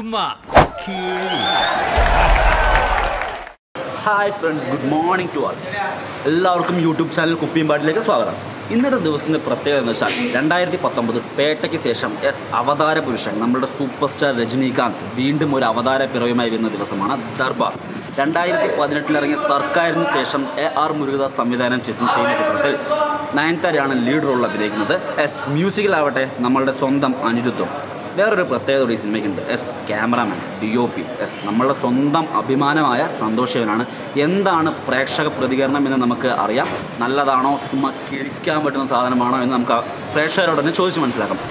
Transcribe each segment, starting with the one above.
ചുമ്മാ hi friends good morning to all എല്ലാവർക്കും YouTube channel കുപ്പിയും പാട്ടിലേക്ക് സ്വാഗതം ഇന്നത്തെ ദിവസത്തിൻ്റെ പ്രത്യേകത എന്ന് വെച്ചാൽ രണ്ടായിരത്തി പത്തൊമ്പത് പേട്ടയ്ക്ക് ശേഷം എസ് അവതാര പുരുഷൻ നമ്മളുടെ സൂപ്പർ സ്റ്റാർ രജനീകാന്ത് വീണ്ടും ഒരു അവതാര പിറവിയുമായി വരുന്ന ദിവസമാണ് ദർബാർ രണ്ടായിരത്തി പതിനെട്ടിൽ ഇറങ്ങിയ സർക്കാരിന് ശേഷം എ ആർ മുരുകദാസ് സംവിധാനം ചെയ്ത- ചെയ്യുന്ന ചിത്രത്തിൽ നയൻതാരയാണ് ലീഡ് റോളിൽ അഭിനയിക്കുന്നത് എസ് മ്യൂസിക്കിലാവട്ടെ നമ്മളുടെ സ്വന്തം അനിരുദ്ധം വേറൊരു പ്രത്യേകത ഈ സിനിമയ്ക്കുണ്ട് S cameraman D O P S നമ്മളുടെ സ്വന്തം അഭിമാനമായ സന്തോഷവനാണ് എന്താണ് പ്രേക്ഷക പ്രതികരണം എന്ന് നമുക്ക് അറിയാം നല്ലതാണോ ചുമ്മാ കിഴിക്കാൻ പറ്റുന്ന സാധനമാണോ എന്ന് നമുക്ക് ആ പ്രേക്ഷകരോട് തന്നെ ചോദിച്ച് മനസ്സിലാക്കാം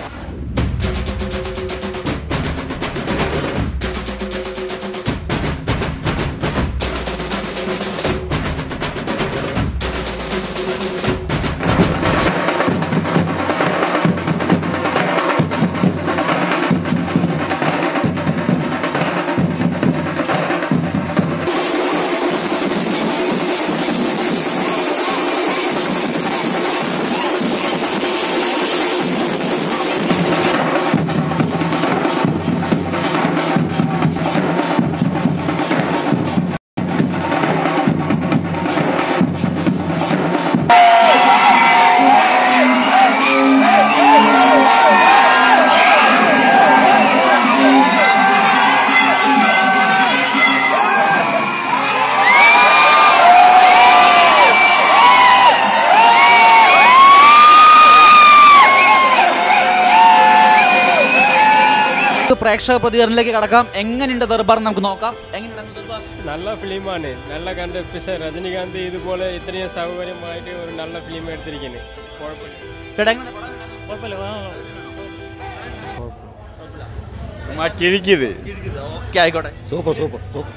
പ്രേക്ഷക പ്രതികരണത്തിലേക്ക് കടക്കാം എങ്ങനെയുണ്ട് ദർബാർ നമുക്ക് നോക്കാം എങ്ങനെയുണ്ട് ദർബാർ நல்ல ஃபிலிமானு நல்ல கண்டு பிசர் ரஜினிகாந்த் இது போல இத்தனையும் சௌகரியமாയിട്ട് ஒரு நல்ல ஃபிலிம் எடுத்திருக்கேன் குழப்பമില്ല ചേട്ടാ എങ്ങനെ പടം சும்மா கிழிக்குது ഓക്കെ ആയിക്കോട്ടെ സൂപ്പർ സൂപ്പർ സൂപ്പർ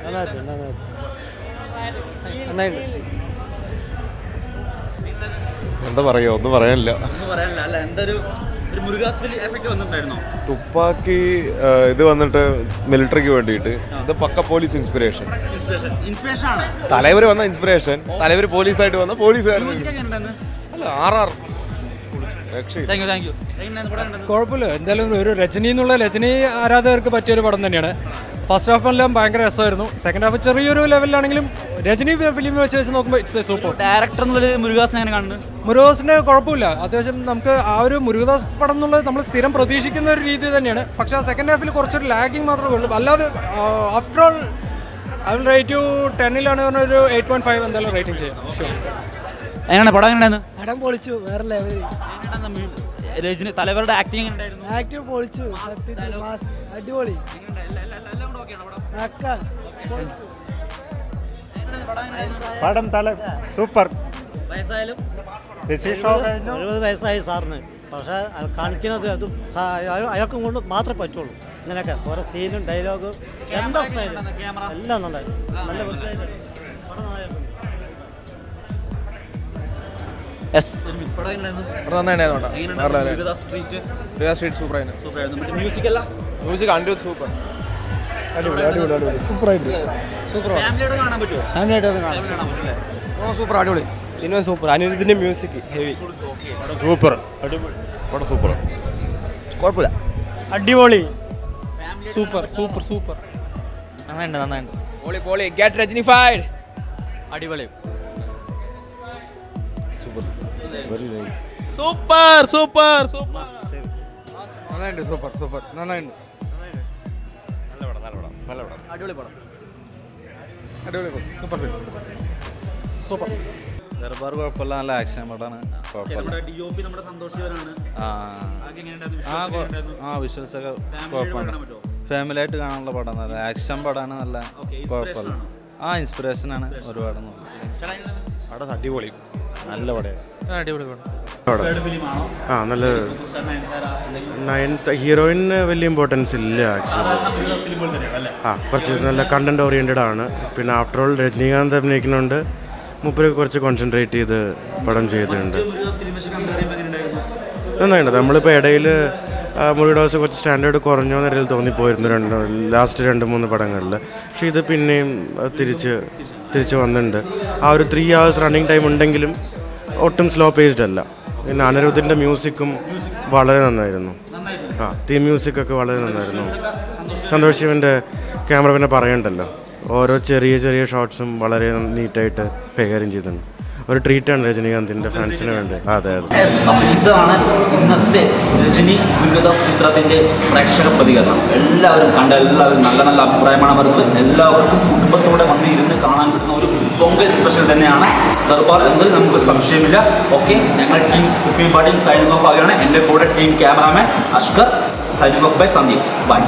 എന്താ പറയാ ഒന്നും പറയാനില്ല ഒന്നും പറയാനില്ല അല്ല എന്തൊരു ഒരു മുരുകാസ് എഫക്റ്റ് വന്നിട്ടുണ്ടായിരുന്നോ തുപ്പാക്കി ആ, ഇത് വന്നിട്ട് മിലിറ്ററിക്ക് വേണ്ടിയിട്ട് ഇത് പക്ക പോലീസ് ഇൻസ്പിറേഷൻ ഇൻസ്പിറേഷൻ ഇൻസ്പിറേഷൻ ആണ് തലവർ വന്ന ഇൻസ്പിറേഷൻ തലവർ പോലീസായിട്ട് വന്ന പോലീസുകാരൻ മ്യൂസിക് എങ്ങനെയുണ്ടെന്ന് അല്ല ആർ ആർ രക്ഷയില്ല താങ്ക് യു താങ്ക് യു എങ്ങനെയാണ് പടം കണ്ടത് കുഴപ്പമില്ല എന്തായാലും ഒരു രജനി എന്നുള്ള രജനി ആരാധകർക്ക് പറ്റിയൊരു പടം തന്നെയാണ് ഫസ്റ്റ് ഹാഫ് എല്ലാം ഭയങ്കര രസമായിരുന്നു സെക്കൻഡ് ഹാഫ് ചെറിയൊരു ലെവലിലാണെങ്കിലും രജനി ഫിലിം വെച്ച് വെച്ച് നോക്കുമ്പോൾ ഇറ്റ്സ് സൂപ്പർ ഡയറക്ടർ എന്നുള്ള മുരുകാസിനെ എങ്ങനെ കാണുന്നത് മുരുകദാസിന്റെ കുഴപ്പമില്ല അത്യാവശ്യം നമുക്ക് ആ ഒരു മുരുകദാസ് പടം എന്നുള്ളത് നമ്മൾ സ്ഥിരം പ്രതീക്ഷിക്കുന്ന ഒരു രീതി തന്നെയാണ് പക്ഷെ ആ സെക്കൻഡ് ഹാഫിൽ കുറച്ചൊരു ലാഗിങ് മാത്രമേ ഉള്ളൂ അല്ലാതെ after all I will rate you ടെന്നിലാണ് പറഞ്ഞ ഒരു എയ്റ്റ് പോയിന്റ് ഫൈവ് എന്തായാലും റേറ്റിംഗ് ചെയ്യാം ഷുവർ എങ്ങനെയാണ് പടം എങ്ങനെയായിരുന്നു പടം പൊളിച്ചു വേറെ ലെവൽ എങ്ങനെയാണ് മി- രജനി തലവരുടെ ആക്ടിങ് എങ്ങനെയായിരുന്നു ആക്റ്റീവ് പൊളിച്ചു സത്യത്തിൽ മാസ് അടിപൊളി അക്ക പൊളിച്ചു പടം തല സൂപ്പർ വയസ്സായാലും ഷോ കഴിഞ്ഞു എഴുപത് വയസ്സായി സാറിന് പക്ഷേ അത് കാണിക്കുന്നത് അത് സാ- അയ- അയാൾക്കും കൊണ്ട് മാത്രമേ പറ്റുള്ളൂ ഇങ്ങനെയൊക്കെ ഓരോ സീനും ഡയലോഗും എന്താ സ്റ്റൈൽ ക്യാമറ എല്ലാം നന്നായി നല്ല വൃത്തിയായിട്ടുണ്ട് പടം നന്നായിട്ടുണ്ട് യെസ് പടം എങ്ങനെയായിരുന്നു എങ്ങനെയുണ്ടായിരുന്നു മുരുകദാസ് സ്ട്രീറ്റ് സ്ട്രീറ്റ് സൂപ്പർ ആയിരുന്നു സൂപ്പർ ആയിരുന്നു മറ്റേ മ്യൂസിക് എല്ലാം മ്യൂസിക് അനിരുദ്ധ് സൂപ്പർ അടിപൊളി അടിപൊളി അടിപൊളി സൂപ്പർ ആയിട്ട് ഫാമിലിയോട് കാണാൻ പറ്റുമോ ഫാമിലിയായിട്ട് ഒന്ന് കാണാം ഫാമിലി കാണാൻ പറ്റില്ലേ ഓ സൂപ്പർ അടിപൊളി സിനിമ സൂപ്പർ അനിരുദ്ധിന്റെ മ്യൂസിക് ഹെവി സൂപ്പർ പടം സൂപ്പർ കുഴപ്പമില്ല അടിപൊളി സൂപ്പർ സൂപ്പർ സൂപ്പർ നന്നായിട്ട് നന്നായിട്ട് പോളി പോളി ഗെറ്റ് രജനിഫൈഡ് അടിപൊളി super very nice super super super നന്നായിട്ട് സൂപ്പർ സൂപ്പർ നന്നായിട്ട് അടിപൊളി പടം അടിപൊളി സൂപ്പർ സൂപ്പർ ദർബാർ കുഴപ്പമില്ല നല്ല ആക്ഷൻ പടമാണ് കുഴപ്പമില്ല നമ്മുടെ ഡി ഒ പി നമ്മുടെ സന്തോഷിവരാണ് ആ ആകെ എങ്ങനെയുണ്ടായിരുന്നു ആ visuals കൊ- എങ്ങനെയുണ്ടായിരുന്നു? ആ വിഷ്വൽസ് ഒക്കെ Family ആയിട്ട് കുഴപ്പമുണ്ട് കാണാൻ പറ്റുമോ? ഫാമിലി ആയിട്ട് കാണാനുള്ള പടം നല്ല ആക്ഷൻ പടമാണ് നല്ല Okay, കുഴപ്പമില്ല inspiration ആ ഇൻസ്പിറേഷൻ ആണ് ഒരുപാട് ചേട്ടാ, എങ്ങനെയുണ്ടായിരുന്നു? പടം അടിപൊളി നല്ല പടം അടിപൊളി പടം Third film ആണോ? ആ നല്ല Superstar നയൻതാര അല്ലെങ്കിൽ നയൻത്ത് ഹീറോയിന് വലിയ ഇമ്പോർട്ടൻസ് ഇല്ല ആക്ച്വലി സാധാരണ മുരുകാസ് film പോലെ തന്നെയാണ് അല്ലേ? ആ കുറച്ച് നല്ല കണ്ടന്റ് ഓറിയൻറ്റഡ് ആണ് പിന്നെ ആഫ്റ്റർ ഓൾ രജനീകാന്ത് അഭിനയിക്കുന്നുണ്ട് മൂപ്പര് കുറച്ച് കോൺസെൻട്രേറ്റ് ചെയ്ത് പടം ചെയ്തിട്ടുണ്ട് മുരുകാസ് film വെച്ച് compare ചെയ്യുമ്പോൾ എങ്ങനെയുണ്ടായിരുന്നു? നന്നായിട്ട് നമ്മളിപ്പോൾ ഇടയിൽ മുറിയുടെ കുറച്ച് സ്റ്റാൻഡേർഡ് കുറഞ്ഞോ എന്നൊരു തോന്നിപ്പോയിരുന്നു രണ്ട് ലാസ്റ്റ് രണ്ട് മൂന്ന് പടങ്ങളിൽ പക്ഷേ ഇത് പിന്നെയും അത് തിരിച്ച് തിരിച്ച് വന്നിട്ടുണ്ട് ആ ഒരു ത്രീ ഹവേഴ്സ് റണ്ണിങ് ടൈം ഉണ്ടെങ്കിലും ഒട്ടും സ്ലോ പേസ്ഡ് അല്ല പിന്നെ അനിരുദ്ധിൻ്റെ മ്യൂസിക്കും വളരെ നന്നായിരുന്നു നന്നായിരുന്നു ആ തീം മ്യൂസിക് ഒക്കെ വളരെ നന്നായിരുന്നു സന്തോഷ് ശിവൻ്റെ ക്യാമറ പിന്നെ പറയണ്ടല്ലോ ഓരോ ചെറിയ ചെറിയ ഷോട്ട്സും വളരെ നീറ്റായിട്ട് കൈകാര്യം ചെയ്തിട്ടുണ്ട് ഒരു ട്രീറ്റാണ് രജനീകാന്തിൻ്റെ ഫാൻസിന് വേണ്ടി അതെ അതെ Yes, അപ്പോൾ ഇതാണ് ഇന്നത്തെ രജനി ഗുരുദാസ് ചിത്രത്തിന്റെ പ്രേക്ഷക പ്രതികരണം എല്ലാവരും കണ്ട എല്ലാവരും നല്ല നല്ല അഭിപ്രായമാണ് വരുന്നത് എല്ലാവർക്കും കുടുംബത്തോടെ വന്ന് ഇരുന്ന് കാണാൻ പറ്റുന്ന ഒരു പൊങ്കൽ സ്പെഷ്യൽ തന്നെയാണ് ദർബാർ എന്നതിൽ നമുക്ക് സംശയമില്ല ഓക്കെ ഞങ്ങൾ ടീം കുപ്പിയും പാട്ടിയും സൈനിങ് ഓഫ് ആകുകയാണ് എൻ്റെ കൂടെ team cameraman Ashkar signing off bye Sandeep by